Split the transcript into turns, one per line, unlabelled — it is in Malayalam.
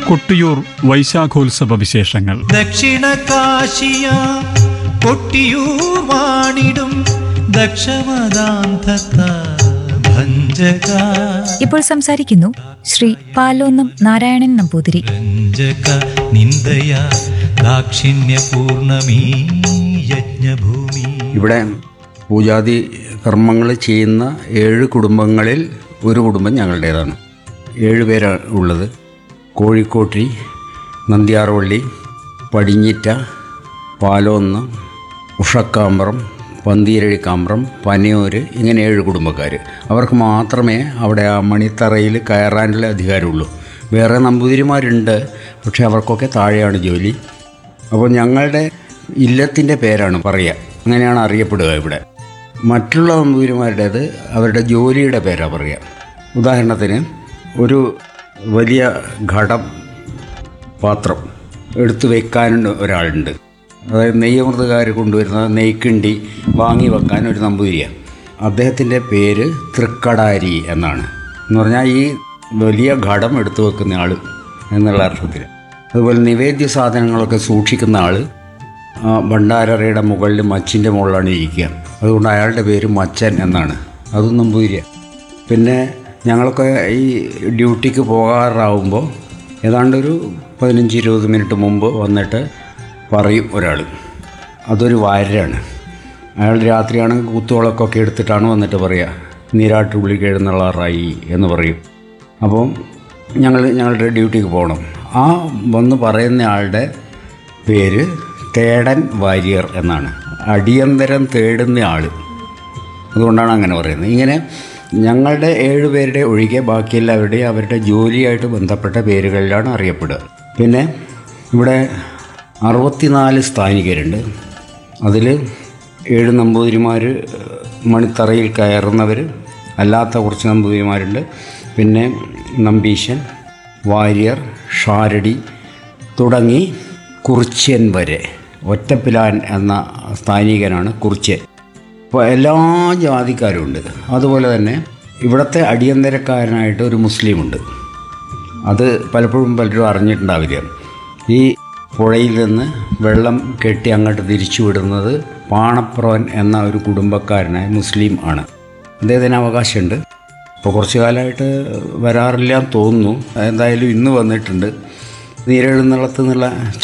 കൊട്ടിയൂർ വൈശാഖോത്സവ വിശേഷങ്ങൾ
ദക്ഷിണ കാശിയ കൊട്ടിയൂർ വാണിടും ദക്ഷമദാന്തത്ത ഭഞ്ജക
ഇപ്പോൾ സംസാരിക്കുന്നു ശ്രീ പാലോന്നം നാരായണൻ നമ്പൂതിരി
ഭഞ്ജക നിന്ദയ ദാക്ഷിണ്യ പൂർണമീ യജ്ഞഭൂമി
ഇവിടെ പൂജാതി കർമ്മങ്ങൾ ചെയ്യുന്ന ഏഴ് കുടുംബങ്ങളിൽ ഒരു കുടുംബം ഞങ്ങളുടേതാണ് ഏഴ് പേരാണ് ഉള്ളത് കോഴിക്കോട്ടി നന്ദിയാർവള്ളി പടിഞ്ഞിറ്റ പാലോന്ന് ഉഷക്കാമ്പ്രം പന്തീരഴിക്കാമ്പ്രം പനയൂർ ഇങ്ങനെ ഏഴ് കുടുംബക്കാർ അവർക്ക് മാത്രമേ അവിടെ ആ മണിത്തറയിൽ കയറാനുള്ള അധികാരമുള്ളൂ വേറെ നമ്പൂതിരിമാരുണ്ട് പക്ഷേ അവർക്കൊക്കെ താഴെയാണ് ജോലി അപ്പോൾ ഞങ്ങളുടെ ഇല്ലത്തിൻ്റെ പേരാണ് പറയുക അങ്ങനെയാണ് അറിയപ്പെടുക ഇവിടെ മറ്റുള്ള നമ്പൂതിരിമാരുടേത് അവരുടെ ജോലിയുടെ പേരാണ് പറയുക ഉദാഹരണത്തിന് ഒരു വലിയ ഘടം പാത്രം എടുത്തു വെക്കാനുണ്ട് ഒരാളുണ്ട് അതായത് നെയ്യമൃതകാർ കൊണ്ടുവരുന്ന നെയ്ക്കിണ്ടി വാങ്ങി വെക്കാൻ ഒരു നമ്പൂതിരിയാണ് അദ്ദേഹത്തിൻ്റെ പേര് തൃക്കടാരി എന്നാണ് എന്ന് പറഞ്ഞാൽ ഈ വലിയ ഘടം എടുത്തു വെക്കുന്ന ആൾ എന്നുള്ള അർത്ഥത്തിൽ അതുപോലെ നിവേദ്യ സാധനങ്ങളൊക്കെ സൂക്ഷിക്കുന്ന ആൾ ആ ഭണ്ഡാരറയുടെ മുകളിൽ മച്ചിൻ്റെ മുകളിലാണ് ഇരിക്കുക അതുകൊണ്ട് അയാളുടെ പേര് മച്ചൻ എന്നാണ് അതും നമ്പൂതിരിയ പിന്നെ ഞങ്ങളൊക്കെ ഈ ഡ്യൂട്ടിക്ക് പോകാറാവുമ്പോൾ ഏതാണ്ട് ഒരു പതിനഞ്ച് ഇരുപത് മിനിറ്റ് മുമ്പ് വന്നിട്ട് പറയും ഒരാൾ അതൊരു വാരരാണ് അയാൾ രാത്രിയാണെങ്കിൽ കുത്തുവിളക്കൊക്കെ എടുത്തിട്ടാണ് വന്നിട്ട് പറയുക നീരാട്ടുള്ളിൽ എഴുന്നള്ളാറായി എന്ന് പറയും അപ്പം ഞങ്ങൾ ഞങ്ങളുടെ ഡ്യൂട്ടിക്ക് പോകണം ആ വന്ന് പറയുന്ന ആളുടെ പേര് തേടൻ വാര്യർ എന്നാണ് അടിയന്തരം തേടുന്ന ആൾ അതുകൊണ്ടാണ് അങ്ങനെ പറയുന്നത് ഇങ്ങനെ ഞങ്ങളുടെ ഏഴ് പേരുടെ ഒഴികെ ബാക്കി എല്ലാവരുടെയും അവരുടെ ജോലിയായിട്ട് ബന്ധപ്പെട്ട പേരുകളിലാണ് അറിയപ്പെടുക പിന്നെ ഇവിടെ അറുപത്തിനാല് സ്ഥാനികരുണ്ട് അതിൽ ഏഴ് നമ്പൂതിരിമാർ മണിത്തറയിൽ കയറുന്നവർ അല്ലാത്ത കുറച്ച് നമ്പൂതിരിമാരുണ്ട് പിന്നെ നമ്പീശൻ വാര്യർ ഷാരടി തുടങ്ങി കുറിച്യൻ വരെ ഒറ്റപ്പിലാൻ എന്ന സ്ഥാനികനാണ് കുറിച്യൻ അപ്പോൾ എല്ലാ ജാതിക്കാരും ഉണ്ട് അതുപോലെ തന്നെ ഇവിടുത്തെ അടിയന്തരക്കാരനായിട്ട് ഒരു മുസ്ലിമുണ്ട് അത് പലപ്പോഴും പലരും അറിഞ്ഞിട്ടുണ്ടാവില്ല ഈ പുഴയിൽ നിന്ന് വെള്ളം കെട്ടി അങ്ങോട്ട് തിരിച്ചു വിടുന്നത് പാണപ്രവൻ എന്ന ഒരു കുടുംബക്കാരനായ മുസ്ലിം ആണ് അദ്ദേഹത്തിന് അവകാശമുണ്ട് ഇപ്പോൾ കുറച്ച് കാലമായിട്ട് വരാറില്ല എന്ന് തോന്നുന്നു എന്തായാലും ഇന്ന് വന്നിട്ടുണ്ട് നീരെഴുന്നള്ളത്ത് എന്നുള്ള